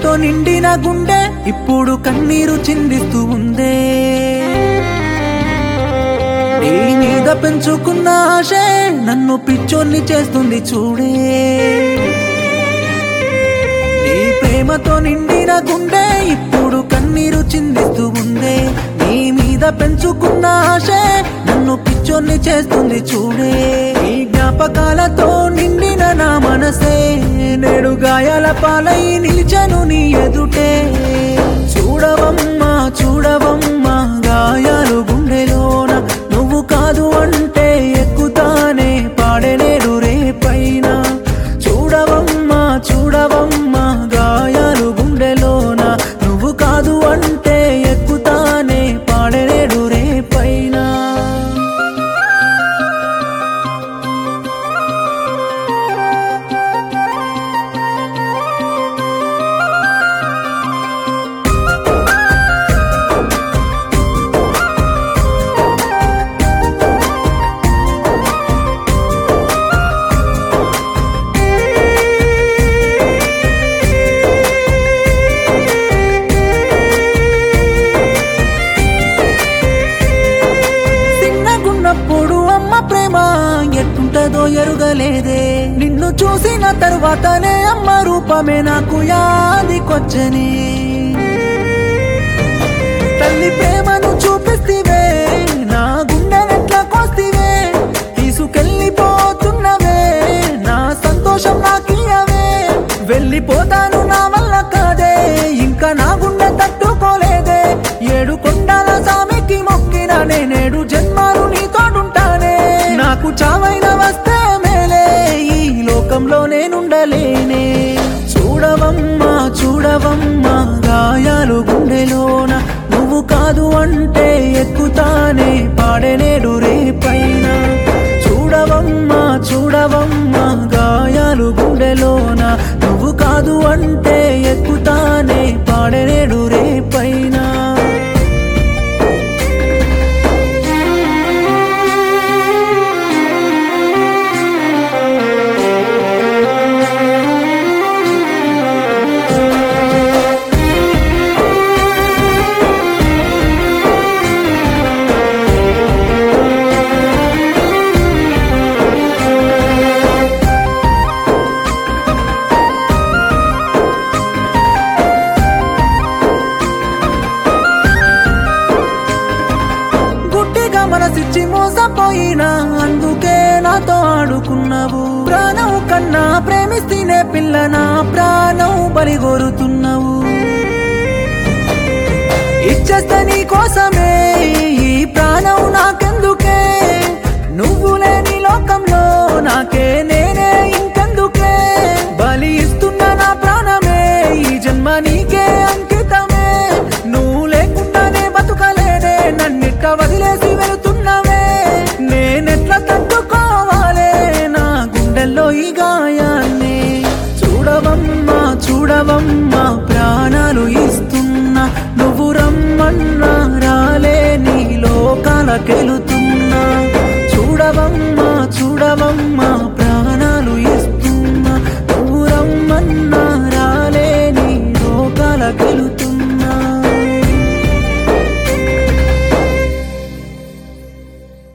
ప్రేమతో నిండిన గుండె ఇప్పుడు కన్నీరు చిందిస్తూ ఉందే నీ మీద పెంచుకున్న ఆశే నన్ను పిచ్చోన్ని చేస్తుంది చూడే నీ ప్రేమతో నిండిన గుండె ఇప్పుడు కన్నీరు చిందిస్తూ ఉందే నీ మీద పెంచుకున్న ఆశే నన్ను పిచ్చోన్ని చేస్తుంది చూడే ఈ జ్ఞాపకాలతో నిండిన నా మనసే నేడు గాయాల పాలై నిలిచను నీ ఎదుటే చూడవమ్మా చూడవమ్మా గాయాలు గుండెలోన నువ్వు కాదు అంటే ఎక్కుతానే పాడేనేడు రేపైన చూడవమ్మా చూడవమ్మా గాయాలు గుండెలోన నువ్వు కాదు అంటే ఎక్కుతానే పాడేనేడు రేపైనా చిన్నగున్నప్పుడు అమ్మ ప్రేమ ఎట్టుంటదో ఎరుగలేదే నిన్ను చూసిన తరువాతనే అమ్మ రూపమే నాకు యాదికొచ్చని తల్లి ప్రేమను చూపిస్తివే నా గుండెనెట్లా కోస్తివే తీసుకెళ్ళిపోతున్నవే నా సంతోషం నాకియవే వెళ్ళిపోతాను నా వల్ల కాదే ఇంకా నా గుండె తట్టుకోలేదే ఏడు కొండల సామికి మొక్కిన నేనేడు జన్మాలు నీ తోడుంటానే నాకు చావైన వస్తే మేలే ఈ లోకంలో నేనుండలేనే చూడవమ్మా చూడవమ్మా గాయాలు గుండెలోన నువ్వు కాదు అంటే ఎక్కుతానే పాడేనేడు రేపైన చూడవమ్మా చూడవమ్మా గాయాలు గుండెలోన నువ్వు కాదు అంటే ఎక్కుతానే పాడేనేడు రేపైనా గుడ్డిగా మనసిచ్చి మోసపోయినా అందుకే నాతో ఆడుకున్నావు ప్రాణం కన్నా ప్రేమిస్తేనే పిల్ల నా ప్రాణం బలిగోరుతున్నావు ఇచ్చేస్తే నీ కోసమే ఈ ప్రాణం నాకెందుకే నువ్వు లేని లోకంలో నాకే నేనే ఇంకెందుకే బలి ఇస్తున్న నా ప్రాణమే ఈ జన్మ నీకే అంకితమే నువ్వు లేకుండానే బతుకలేనే నన్నిట్ట వదిలేసి వెళుతున్నవే నేనెట్లా తట్టుకోవాలే నా గుండెల్లో ఈ గాయాన్ని చూడవమ్మా చూడవమ్మా ప్రాణాలు ఇస్తున్నా నువ్వు రమ్మన్నా రాలే నీ లోకాలకెళుతున్నా